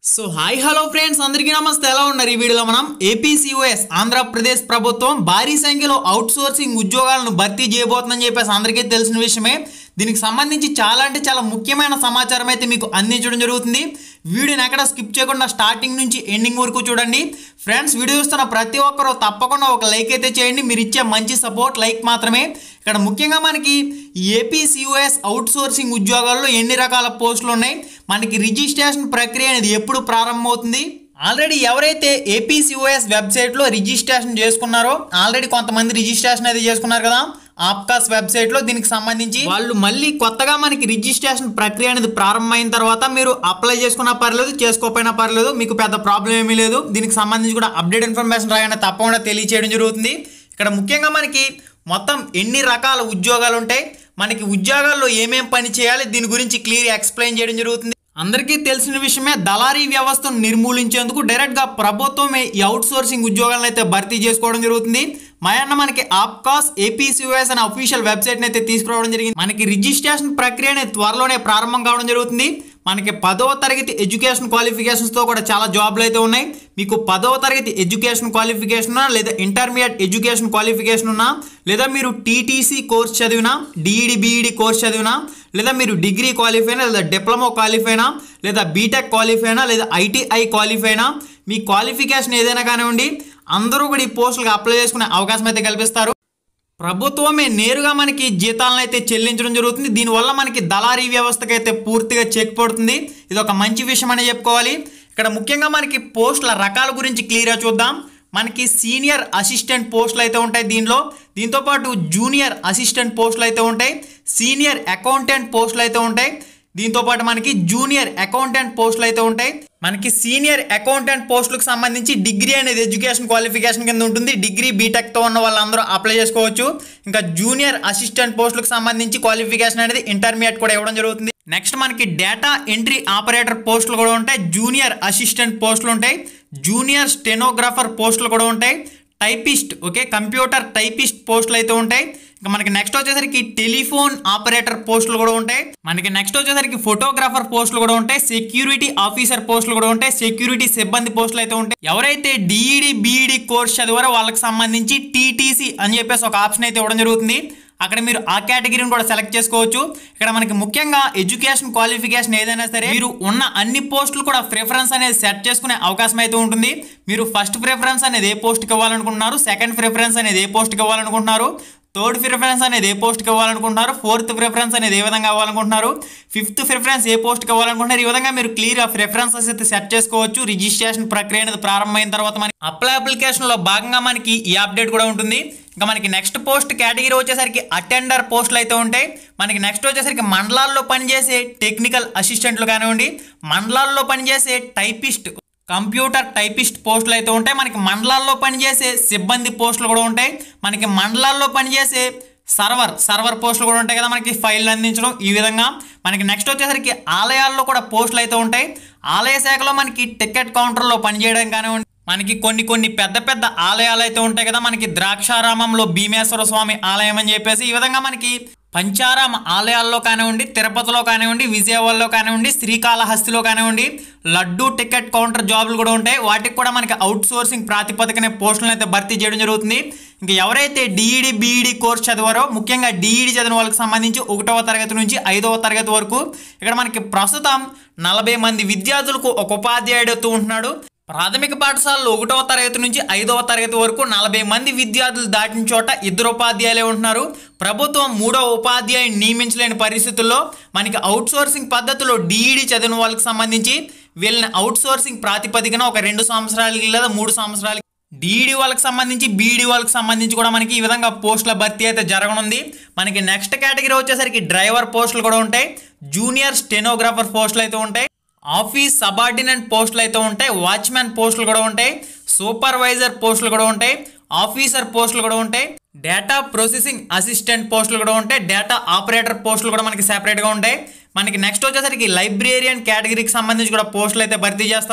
so hi hello friends అందరికీ నమస్తే ఎలా ఉన్నారు ఈ వీడియోలో మనం ఏపీసీఓఎస్ ఆంధ్రప్రదేశ్ ప్రభుత్వం భారీ సంఖ్యలో అవుట్ సోర్సింగ్ ఉద్యోగాలను భర్తీ చేయబోతుందని చెప్పేసి అందరికీ తెలిసిన విషయమే దీనికి సంబంధించి చాలా అంటే చాలా ముఖ్యమైన సమాచారం అయితే మీకు అందించడం జరుగుతుంది వీడియోని ఎక్కడ స్కిప్ చేయకుండా స్టార్టింగ్ నుంచి ఎండింగ్ వరకు చూడండి ఫ్రెండ్స్ వీడియో చూస్తున్న ప్రతి ఒక్కరూ తప్పకుండా ఒక లైక్ అయితే చేయండి మీరు ఇచ్చే మంచి సపోర్ట్ లైక్ మాత్రమే ఇక్కడ ముఖ్యంగా మనకి ఏపీసీఓఎస్ అవుట్ సోర్సింగ్ ఉద్యోగాల్లో ఎన్ని రకాల పోస్టులు ఉన్నాయి మనకి రిజిస్ట్రేషన్ ప్రక్రియ అనేది ఎప్పుడు ప్రారంభమవుతుంది ఆల్రెడీ ఎవరైతే ఏపీసీఓఎస్ వెబ్సైట్లో రిజిస్ట్రేషన్ చేసుకున్నారో ఆల్రెడీ కొంతమంది రిజిస్ట్రేషన్ అయితే చేసుకున్నారు కదా ఆప్కాస్ వెబ్సైట్లో దీనికి సంబంధించి వాళ్ళు మళ్ళీ కొత్తగా మనకి రిజిస్ట్రేషన్ ప్రక్రియ అనేది ప్రారంభమైన తర్వాత మీరు అప్లై చేసుకున్నా పర్లేదు చేసుకోకపోయినా పర్లేదు మీకు పెద్ద ప్రాబ్లం ఏమీ లేదు దీనికి సంబంధించి కూడా అప్డేట్ ఇన్ఫర్మేషన్ రాగానే తప్పకుండా తెలియచేయడం జరుగుతుంది ఇక్కడ ముఖ్యంగా మనకి మొత్తం ఎన్ని రకాల ఉద్యోగాలు ఉంటాయి మనకి ఉద్యోగాల్లో ఏమేం పని చేయాలి దీని గురించి క్లియర్ ఎక్స్ప్లెయిన్ చేయడం జరుగుతుంది అందరికీ తెలిసిన విషయమే దళారీ వ్యవస్థను నిర్మూలించేందుకు డైరెక్ట్గా ప్రభుత్వమే ఈ అవుట్ సోర్సింగ్ ఉద్యోగాలను అయితే భర్తీ చేసుకోవడం జరుగుతుంది మయన్న మనకి ఆప్కాస్ ఏపీసీఓఎస్ అనే అఫీషియల్ వెబ్సైట్ని అయితే తీసుకురావడం జరిగింది మనకి రిజిస్ట్రేషన్ ప్రక్రియ అనేది త్వరలోనే ప్రారంభం కావడం జరుగుతుంది మనకి పదవ తరగతి ఎడ్యుకేషన్ క్వాలిఫికేషన్స్తో కూడా చాలా జాబ్లు అయితే ఉన్నాయి మీకు పదవ తరగతి ఎడ్యుకేషన్ క్వాలిఫికేషన్ ఉన్నా లేదా ఇంటర్మీడియట్ ఎడ్యుకేషన్ క్వాలిఫికేషన్ ఉన్నా లేదా మీరు టీటీసీ కోర్స్ చదివినా డిఈడి బీఈడి కోర్స్ చదివినా లేదా మీరు డిగ్రీ క్వాలిఫై అయినా లేదా డిప్లొమా క్వాలిఫై అయినా లేదా బీటెక్ క్వాలిఫై అయినా లేదా ఐటీఐ క్వాలిఫై అయినా మీ క్వాలిఫికేషన్ ఏదైనా కానివ్వండి అందరూ కూడా ఈ పోస్టులకు అప్లై చేసుకునే అవకాశం అయితే కల్పిస్తారు ప్రభుత్వమే నేరుగా మనకి జీతాలను అయితే చెల్లించడం జరుగుతుంది దీనివల్ల మనకి దళారీ వ్యవస్థకి అయితే పూర్తిగా చెక్ పడుతుంది ఇది ఒక మంచి విషయం అని చెప్పుకోవాలి ఇక్కడ ముఖ్యంగా మనకి పోస్టుల రకాల గురించి క్లియర్గా చూద్దాం మనకి సీనియర్ అసిస్టెంట్ పోస్టులు అయితే ఉంటాయి దీనిలో దీంతోపాటు జూనియర్ అసిస్టెంట్ పోస్టులు అయితే ఉంటాయి సీనియర్ అకౌంటెంట్ పోస్టులు అయితే ఉంటాయి దీంతో పాటు మనకి జూనియర్ అకౌంటెంట్ పోస్టులు అయితే ఉంటాయి మనకి సీనియర్ అకౌంటెంట్ పోస్టులకు సంబంధించి డిగ్రీ అనేది ఎడ్యుకేషన్ క్వాలిఫికేషన్ కింద ఉంటుంది డిగ్రీ బీటెక్తో ఉన్న వాళ్ళందరూ అప్లై చేసుకోవచ్చు ఇంకా జూనియర్ అసిస్టెంట్ పోస్టులకు సంబంధించి క్వాలిఫికేషన్ అనేది ఇంటర్మీడియట్ కూడా ఇవ్వడం జరుగుతుంది నెక్స్ట్ మనకి డేటా ఎంట్రీ ఆపరేటర్ పోస్టులు కూడా ఉంటాయి జూనియర్ అసిస్టెంట్ పోస్టులు ఉంటాయి జూనియర్ స్టెనోగ్రాఫర్ పోస్టులు కూడా ఉంటాయి టైపిస్ట్ ఓకే కంప్యూటర్ టైపిస్ట్ పోస్టులు అయితే ఉంటాయి ఇంకా మనకి నెక్స్ట్ వచ్చేసరికి టెలిఫోన్ ఆపరేటర్ పోస్టులు కూడా ఉంటాయి మనకి నెక్స్ట్ వచ్చేసరికి ఫోటోగ్రాఫర్ పోస్టులు కూడా ఉంటాయి సెక్యూరిటీ ఆఫీసర్ పోస్టులు కూడా ఉంటాయి సెక్యూరిటీ సిబ్బంది పోస్టులు అయితే ఉంటాయి ఎవరైతే డిఈడి బీఈడి కోర్స్ చదివారో వాళ్ళకి సంబంధించి టీటీసీ అని చెప్పేసి ఒక ఆప్షన్ అయితే ఇవ్వడం జరుగుతుంది అక్కడ మీరు ఆ కేటగిరీని కూడా సెలెక్ట్ చేసుకోవచ్చు ఇక్కడ మనకి ముఖ్యంగా ఎడ్యుకేషన్ క్వాలిఫికేషన్ ఏదైనా సరే మీరు ఉన్న అన్ని పోస్టులు కూడా ప్రిఫరెన్స్ అనేది సెట్ చేసుకునే అవకాశం అయితే ఉంటుంది మీరు ఫస్ట్ ప్రిఫరెన్స్ అనేది ఏ పోస్ట్కి ఇవ్వాలనుకుంటున్నారు సెకండ్ ప్రిఫరెన్స్ అనేది ఏ పోస్ట్కి ఇవ్వాలనుకుంటున్నారు థర్డ్ ప్రిఫరెన్స్ అనేది ఏ పోస్ట్కి ఇవ్వాలనుకుంటున్నారు ఫోర్త్ ప్రిఫరెన్స్ అనేది ఏ విధంగా ఇవ్వాలనుకుంటున్నారు ఫిఫ్త్ ప్రిఫరెన్స్ ఏ పోస్ట్కి ఇవ్వాలనుకుంటున్నారు ఈ విధంగా మీరు క్లియర్గా ప్రిఫరెన్సెస్ అయితే సెట్ చేసుకోవచ్చు రిజిస్ట్రేషన్ ప్రక్రియ అనేది ప్రారంభమైన తర్వాత మనకి అప్లై అప్లికేషన్లో భాగంగా మనకి ఈ అప్డేట్ కూడా ఉంటుంది ఇంకా మనకి నెక్స్ట్ పోస్ట్ కేటగిరీ వచ్చేసరికి అటెండర్ పోస్టులు అయితే ఉంటాయి మనకి నెక్స్ట్ వచ్చేసరికి మండలాల్లో పనిచేసే టెక్నికల్ అసిస్టెంట్లు కానివ్వండి మండలాల్లో పనిచేసే టైపిస్ట్ కంప్యూటర్ టైపిస్ట్ పోస్టులు అయితే ఉంటాయి మనకి మండలాల్లో పనిచేసే సిబ్బంది పోస్టులు కూడా ఉంటాయి మనకి మండలాల్లో పనిచేసే సర్వర్ సర్వర్ పోస్టులు కూడా ఉంటాయి కదా మనకి ఫైల్ అందించడం ఈ విధంగా మనకి నెక్స్ట్ వచ్చేసరికి ఆలయాల్లో కూడా పోస్టులు అయితే ఉంటాయి ఆలయ శాఖలో మనకి టికెట్ కౌంటర్లో పనిచేయడం కానివ్వండి మనకి కొన్ని కొన్ని పెద్ద పెద్ద ఆలయాలు అయితే ఉంటాయి కదా మనకి ద్రాక్షారామంలో భీమేశ్వర స్వామి ఆలయం అని చెప్పేసి ఈ విధంగా మనకి పంచారామ ఆలయాల్లో కానివ్వండి తిరుపతిలో కానివ్వండి విజయవాడలో కానివ్వండి శ్రీకాళహస్తిలో కానివ్వండి లడ్డూ టికెట్ కౌంటర్ జాబులు కూడా ఉంటాయి వాటికి కూడా మనకి అవుట్ సోర్సింగ్ ప్రాతిపదికనే పోస్టులను అయితే భర్తీ చేయడం జరుగుతుంది ఇంకా ఎవరైతే డిఈడి బీఈడి కోర్స్ చదివారో ముఖ్యంగా డిఈడి చదివిన వాళ్ళకి సంబంధించి ఒకటవ తరగతి నుంచి ఐదవ తరగతి వరకు ఇక్కడ మనకి ప్రస్తుతం నలభై మంది విద్యార్థులకు ఒక ఉపాధ్యాయుడు ఉంటున్నాడు ప్రాథమిక పాఠశాలలో ఒకటవ తరగతి నుంచి ఐదవ తరగతి వరకు నలభై మంది విద్యార్థులు దాటిన చోట ఇద్దరు ఉపాధ్యాయులే ఉంటున్నారు ప్రభుత్వం మూడవ ఉపాధ్యాయుని నియమించలేని పరిస్థితుల్లో మనకి అవుట్ సోర్సింగ్ పద్ధతిలో డిఈడి చదివిన వాళ్ళకి సంబంధించి వీళ్ళని అవుట్ సోర్సింగ్ ప్రాతిపదికన ఒక రెండు సంవత్సరాలకి లేదా మూడు సంవత్సరాలకి డిఈడి వాళ్ళకి సంబంధించి బీఈడి వాళ్ళకి సంబంధించి కూడా మనకి ఈ విధంగా పోస్టుల భర్తీ అయితే జరగనుంది మనకి నెక్స్ట్ కేటగిరీ వచ్చేసరికి డ్రైవర్ పోస్టులు కూడా ఉంటాయి జూనియర్ స్టెనోగ్రాఫర్ పోస్టులు అయితే ఉంటాయి ఆఫీస్ సబార్డినేట్ పోస్టులు అయితే ఉంటాయి వాచ్మెన్ పోస్టులు కూడా ఉంటాయి సూపర్వైజర్ పోస్టులు కూడా ఉంటాయి ఆఫీసర్ పోస్టులు కూడా ఉంటాయి డేటా ప్రాసెసింగ్ అసిస్టెంట్ పోస్టులు కూడా ఉంటాయి డేటా ఆపరేటర్ పోస్టులు కూడా మనకి సెపరేట్గా ఉంటాయి మనకి నెక్స్ట్ వచ్చేసరికి లైబ్రేరియన్ కేటగిరీకి సంబంధించి కూడా పోస్టులు అయితే భర్తీ చేస్తారు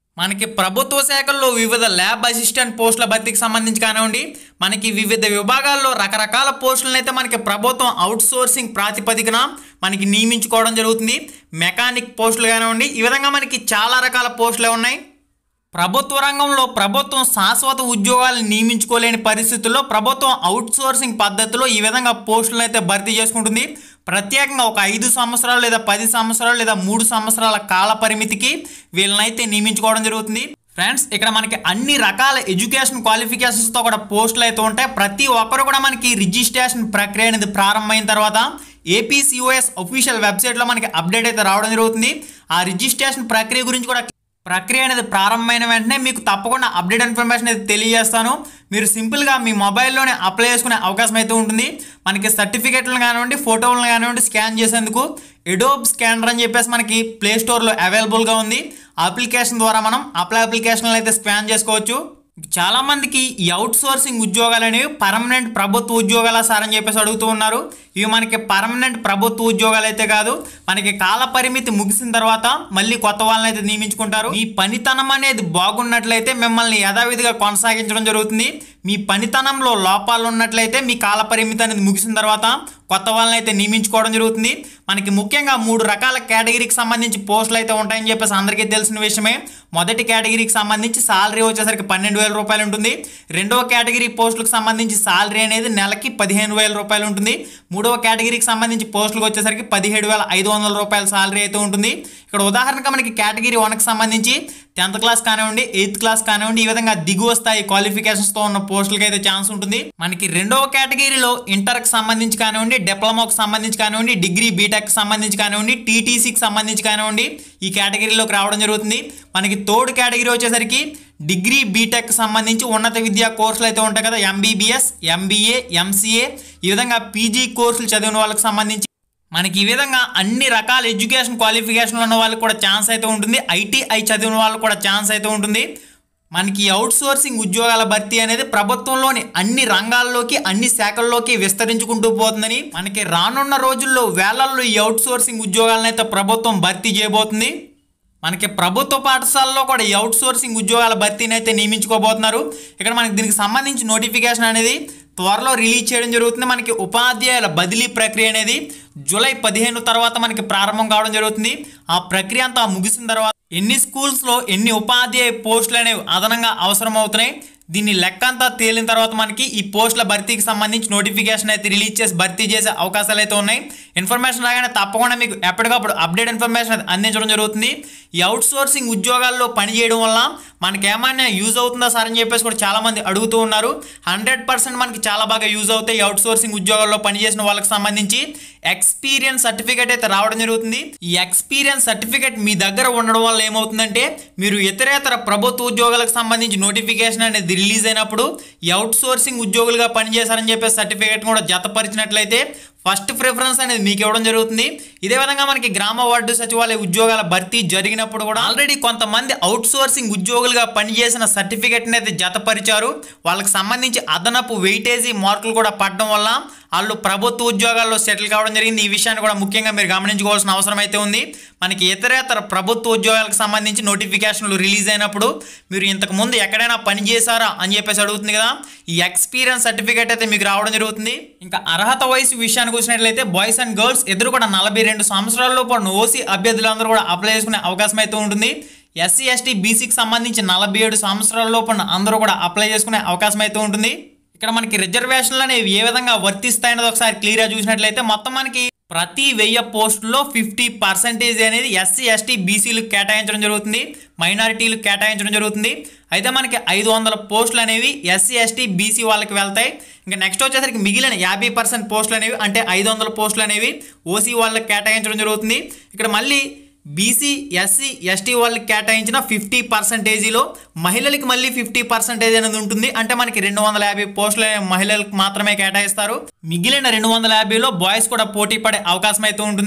మనకి ప్రభుత్వ శాఖల్లో వివిధ ల్యాబ్ అసిస్టెంట్ పోస్టుల భర్తీకి సంబంధించి కానివ్వండి మనకి వివిధ విభాగాల్లో రకరకాల పోస్టులను అయితే మనకి ప్రభుత్వం అవుట్ సోర్సింగ్ ప్రాతిపదికన మనకి నియమించుకోవడం జరుగుతుంది మెకానిక్ పోస్టులు కానివ్వండి ఈ విధంగా మనకి చాలా రకాల పోస్టులే ఉన్నాయి ప్రభుత్వ రంగంలో ప్రభుత్వం శాశ్వత ఉద్యోగాలను నియమించుకోలేని పరిస్థితుల్లో ప్రభుత్వం అవుట్ సోర్సింగ్ పద్ధతిలో ఈ విధంగా పోస్టులను అయితే భర్తీ చేసుకుంటుంది ప్రత్యేకంగా ఒక ఐదు సంవత్సరాలు లేదా పది సంవత్సరాలు లేదా మూడు సంవత్సరాల కాల పరిమితికి వీళ్ళనైతే నియమించుకోవడం జరుగుతుంది ఫ్రెండ్స్ ఇక్కడ మనకి అన్ని రకాల ఎడ్యుకేషన్ క్వాలిఫికేషన్స్తో కూడా పోస్టులు అయితే ఉంటాయి ప్రతి ఒక్కరు కూడా మనకి రిజిస్ట్రేషన్ ప్రక్రియ అనేది ప్రారంభమైన తర్వాత ఏపీసీఓఎస్ అఫీషియల్ వెబ్సైట్లో మనకి అప్డేట్ అయితే రావడం జరుగుతుంది ఆ రిజిస్ట్రేషన్ ప్రక్రియ గురించి కూడా ప్రక్రియ అనేది ప్రారంభమైన వెంటనే మీకు తప్పకుండా అప్డేట్ ఇన్ఫర్మేషన్ అయితే తెలియజేస్తాను మీరు సింపుల్గా మీ మొబైల్లోనే అప్లై చేసుకునే అవకాశం అయితే ఉంటుంది మనకి సర్టిఫికేట్లను కానివ్వండి ఫోటోలను కానివ్వండి స్కాన్ చేసేందుకు ఎడోబ్ స్కానర్ అని చెప్పేసి మనకి ప్లే స్టోర్లో అవైలబుల్గా ఉంది అప్లికేషన్ ద్వారా మనం అప్లై అప్లికేషన్లు అయితే స్కాన్ చేసుకోవచ్చు చాలా మందికి ఈ అవుట్ సోర్సింగ్ ఉద్యోగాలు అనేవి పర్మనెంట్ ప్రభుత్వ ఉద్యోగాల సార్ అని చెప్పేసి అడుగుతూ ఉన్నారు ఇవి మనకి పర్మనెంట్ ప్రభుత్వ ఉద్యోగాలు అయితే కాదు మనకి కాల పరిమితి ముగిసిన తర్వాత మళ్ళీ కొత్త వాళ్ళని అయితే నియమించుకుంటారు ఈ పనితనం అనేది బాగున్నట్లయితే మిమ్మల్ని యథావిధిగా కొనసాగించడం జరుగుతుంది మీ పనితనంలో లోపాలు ఉన్నట్లయితే మీ కాల పరిమితి అనేది ముగిసిన తర్వాత కొత్త వాళ్ళని అయితే నియమించుకోవడం జరుగుతుంది మనకి ముఖ్యంగా మూడు రకాల కేటగిరీకి సంబంధించి పోస్టులు అయితే ఉంటాయని చెప్పేసి అందరికీ తెలిసిన విషయమే మొదటి కేటగిరీకి సంబంధించి సాలరీ వచ్చేసరికి పన్నెండు వేల రూపాయలు ఉంటుంది రెండవ కేటగిరీ పోస్టులకు సంబంధించి సాలరీ అనేది నెలకి పదిహేను వేల రూపాయలు ఉంటుంది మూడవ కేటగిరీకి సంబంధించి పోస్టులకు వచ్చేసరికి పదిహేడు వేల ఐదు వందల రూపాయల సాలరీ అయితే ఉంటుంది ఇక్కడ ఉదాహరణగా మనకి కేటగిరీ వన్కి సంబంధించి టెన్త్ క్లాస్ కానివ్వండి ఎయిత్ క్లాస్ కానివ్వండి ఈ విధంగా దిగువ స్థాయి క్వాలిఫికేషన్స్తో ఉన్న పోస్టులకి అయితే ఛాన్స్ ఉంటుంది మనకి రెండవ కేటగిరీలో ఇంటర్కి సంబంధించి కానివ్వండి డిప్లొమాకు సంబంధించి కానివ్వండి డిగ్రీ బీటెక్ సంబంధించి కానివ్వండి టీటీసీకి సంబంధించి కానివ్వండి ఈ కేటగిరీలోకి రావడం జరుగుతుంది మనకి థర్డ్ కేటగిరీ వచ్చేసరికి డిగ్రీ బీటెక్ సంబంధించి ఉన్నత విద్యా కోర్సులు అయితే ఉంటాయి కదా ఎంబీబీఎస్ ఎంబీఏ ఎంసీఏ ఈ విధంగా పీజీ కోర్సులు చదివిన వాళ్ళకి సంబంధించి మనకి ఈ విధంగా అన్ని రకాల ఎడ్యుకేషన్ క్వాలిఫికేషన్లు ఉన్న వాళ్ళకి కూడా ఛాన్స్ అయితే ఉంటుంది ఐటీఐ చదివిన వాళ్ళకి కూడా ఛాన్స్ అయితే ఉంటుంది మనకి అవుట్ సోర్సింగ్ ఉద్యోగాల భర్తీ అనేది ప్రభుత్వంలోని అన్ని రంగాల్లోకి అన్ని శాఖల్లోకి విస్తరించుకుంటూ పోతుందని మనకి రానున్న రోజుల్లో వేలల్లో ఈ అవుట్ సోర్సింగ్ ఉద్యోగాలను అయితే ప్రభుత్వం భర్తీ చేయబోతుంది మనకి ప్రభుత్వ పాఠశాలలో కూడా ఈ అవుట్ సోర్సింగ్ ఉద్యోగాల భర్తీని అయితే నియమించుకోబోతున్నారు ఇక్కడ మనకి దీనికి సంబంధించి నోటిఫికేషన్ అనేది త్వరలో రిలీజ్ చేయడం జరుగుతుంది మనకి ఉపాధ్యాయుల బదిలీ ప్రక్రియ అనేది జూలై పదిహేను తర్వాత మనకి ప్రారంభం కావడం జరుగుతుంది ఆ ప్రక్రియ అంతా ముగిసిన తర్వాత ఎన్ని స్కూల్స్లో ఎన్ని ఉపాధ్యాయ పోస్టులు అనేవి అదనంగా అవసరం అవుతున్నాయి దీన్ని లెక్క అంతా తేలిన తర్వాత మనకి ఈ పోస్టుల భర్తీకి సంబంధించి నోటిఫికేషన్ అయితే రిలీజ్ చేసి భర్తీ చేసే అవకాశాలు అయితే ఉన్నాయి ఇన్ఫర్మేషన్ రాగానే తప్పకుండా మీకు ఎప్పటికప్పుడు అప్డేట్ ఇన్ఫర్మేషన్ అయితే అందించడం జరుగుతుంది ఈ అవుట్ సోర్సింగ్ ఉద్యోగాల్లో పనిచేయడం వల్ల మనకి ఏమైనా యూజ్ అవుతుందా సార్ అని చెప్పేసి కూడా చాలా మంది అడుగుతూ ఉన్నారు హండ్రెడ్ పర్సెంట్ మనకి చాలా బాగా యూజ్ అవుతాయి ఈ అవుట్ సోర్సింగ్ ఉద్యోగాల్లో పనిచేసిన వాళ్ళకి సంబంధించి ఎక్స్పీరియన్స్ సర్టిఫికేట్ అయితే రావడం జరుగుతుంది ఈ ఎక్స్పీరియన్స్ సర్టిఫికేట్ మీ దగ్గర ఉండడం వల్ల ఏమవుతుందంటే మీరు ఇతరేతర ప్రభుత్వ ఉద్యోగాలకు సంబంధించి నోటిఫికేషన్ అనేది రిలీజ్ అయినప్పుడు ఈ అవుట్ సోర్సింగ్ ఉద్యోగులుగా పనిచేశారని చెప్పే సర్టిఫికేట్ కూడా జతపరిచినట్లయితే ఫస్ట్ ప్రిఫరెన్స్ అనేది మీకు ఇవ్వడం జరుగుతుంది ఇదే విధంగా మనకి గ్రామ వార్డు సచివాలయ ఉద్యోగాల భర్తీ జరిగినప్పుడు కూడా ఆల్రెడీ కొంతమంది అవుట్ సోర్సింగ్ ఉద్యోగులుగా పనిచేసిన సర్టిఫికేట్ని అయితే జతపరిచారు వాళ్ళకి సంబంధించి అదనపు వెయిటేజీ మార్కులు కూడా పడడం వల్ల వాళ్ళు ప్రభుత్వ ఉద్యోగాల్లో సెటిల్ కావడం జరిగింది ఈ విషయాన్ని కూడా ముఖ్యంగా మీరు గమనించుకోవాల్సిన అవసరం అయితే ఉంది మనకి ఇతరేతర ప్రభుత్వ ఉద్యోగాలకు సంబంధించి నోటిఫికేషన్లు రిలీజ్ అయినప్పుడు మీరు ఇంతకు ముందు ఎక్కడైనా పని చేశారా అని చెప్పేసి అడుగుతుంది కదా ఈ ఎక్స్పీరియన్స్ సర్టిఫికేట్ అయితే మీకు రావడం జరుగుతుంది ఇంకా అర్హత వయసు విషయానికి వచ్చినట్లయితే బాయ్స్ అండ్ గర్ల్స్ ఎదురు కూడా నలభై రెండు సంవత్సరాల్లో పడిన ఓసీ అభ్యర్థులందరూ కూడా అప్లై చేసుకునే అవకాశం అయితే ఉంటుంది ఎస్సీ ఎస్టీ బీసీకి సంబంధించి నలభై ఏడు సంవత్సరాల లోపల అందరూ కూడా అప్లై చేసుకునే అవకాశం అయితే ఉంటుంది ఇక్కడ మనకి రిజర్వేషన్లు అనేవి ఏ విధంగా వర్తిస్తాయనేది ఒకసారి క్లియర్గా చూసినట్లయితే మొత్తం మనకి ప్రతి వెయ్యి పోస్టుల్లో ఫిఫ్టీ పర్సెంటేజ్ అనేది ఎస్సీ ఎస్టీ బీసీలకు కేటాయించడం జరుగుతుంది మైనారిటీలకు కేటాయించడం జరుగుతుంది అయితే మనకి ఐదు వందల పోస్టులు అనేవి ఎస్సీ ఎస్టీ బీసీ వాళ్ళకి వెళ్తాయి ఇంకా నెక్స్ట్ వచ్చేసరికి మిగిలిన యాభై పర్సెంట్ పోస్టులు అనేవి అంటే ఐదు వందల పోస్టులు అనేవి ఓసీ వాళ్ళకి కేటాయించడం జరుగుతుంది ఇక్కడ మళ్ళీ బీసీ ఎస్సీ ఎస్టీ వాళ్ళకి కేటాయించిన ఫిఫ్టీ పర్సెంటేజీలో మహిళలకి మళ్ళీ ఫిఫ్టీ పర్సెంటేజ్ అనేది ఉంటుంది అంటే మనకి రెండు వందల యాభై పోస్టులు మహిళలకు మాత్రమే కేటాయిస్తారు మిగిలిన రెండు వందల యాభైలో బాయ్స్ కూడా పోటీ పడే అవకాశం అయితే ఉంటుంది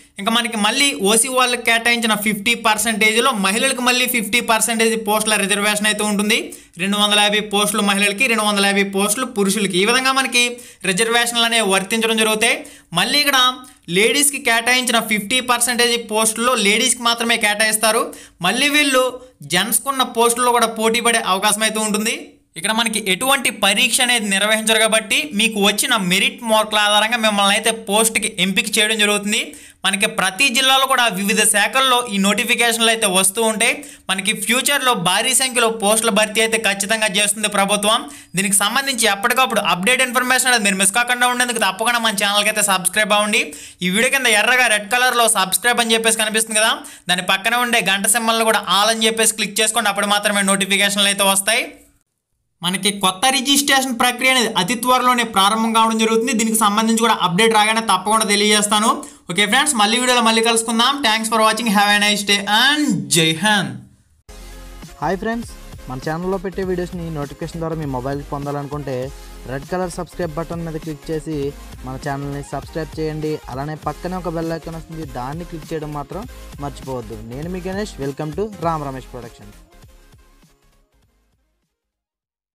ఇంకా మనకి మళ్ళీ ఓసీ వాళ్ళకి కేటాయించిన ఫిఫ్టీ పర్సెంటేజ్లో మహిళలకు మళ్ళీ ఫిఫ్టీ పర్సెంటేజ్ పోస్టుల రిజర్వేషన్ అయితే ఉంటుంది రెండు వందల యాభై పోస్టులు మహిళలకి రెండు వందల యాభై పోస్టులు పురుషులకి ఈ విధంగా మనకి రిజర్వేషన్లు అనేవి వర్తించడం జరుగుతాయి మళ్ళీ ఇక్కడ లేడీస్కి కేటాయించిన ఫిఫ్టీ పర్సెంటేజ్ పోస్టుల్లో లేడీస్కి మాత్రమే కేటాయిస్తారు మళ్ళీ వీళ్ళు జెంట్స్కున్న పోస్టుల్లో కూడా పోటీ పడే అవకాశం అయితే ఉంటుంది ఇక్కడ మనకి ఎటువంటి పరీక్ష అనేది నిర్వహించరు కాబట్టి మీకు వచ్చిన మెరిట్ మార్కుల ఆధారంగా మిమ్మల్ని అయితే పోస్ట్కి ఎంపిక చేయడం జరుగుతుంది మనకి ప్రతి జిల్లాలో కూడా వివిధ శాఖల్లో ఈ నోటిఫికేషన్లు అయితే వస్తూ ఉంటాయి మనకి ఫ్యూచర్లో భారీ సంఖ్యలో పోస్టుల భర్తీ అయితే ఖచ్చితంగా చేస్తుంది ప్రభుత్వం దీనికి సంబంధించి ఎప్పటికప్పుడు అప్డేట్ ఇన్ఫర్మేషన్ అనేది మీరు మిస్ కాకుండా ఉండేందుకు తప్పకుండా మన ఛానల్కి అయితే సబ్స్క్రైబ్ అవ్వండి ఈ వీడియో కింద ఎర్రగా రెడ్ కలర్లో సబ్స్క్రైబ్ అని చెప్పేసి కనిపిస్తుంది కదా దాని పక్కన ఉండే గంట సింబల్ని కూడా ఆల్ అని చెప్పేసి క్లిక్ చేసుకోండి అప్పుడు మాత్రమే నోటిఫికేషన్లు అయితే వస్తాయి మనకి కొత్త రిజిస్ట్రేషన్ ప్రక్రియ అనేది అతి త్వరలోనే ప్రారంభం కావడం జరుగుతుంది దీనికి సంబంధించి కూడా అప్డేట్ రాగానే తప్పకుండా తెలియజేస్తాను ఓకే ఫ్రెండ్స్ మళ్ళీ వీడియోలో మళ్ళీ కలుసుకుందాం thanks for watching have a nice day and Jai Hind hi friends మన ఛానల్లో పెట్టే వీడియోస్ని నోటిఫికేషన్ ద్వారా మీ మొబైల్కి పొందాలనుకుంటే రెడ్ కలర్ సబ్స్క్రైబ్ బటన్ మీద క్లిక్ చేసి మన ఛానల్ని సబ్స్క్రైబ్ చేయండి అలానే పక్కనే ఒక బెల్ ఐకాన్ వస్తుంది దాన్ని క్లిక్ చేయడం మాత్రం మర్చిపోవద్దు నేను మీ Ganesh welcome to Ram Ramesh productions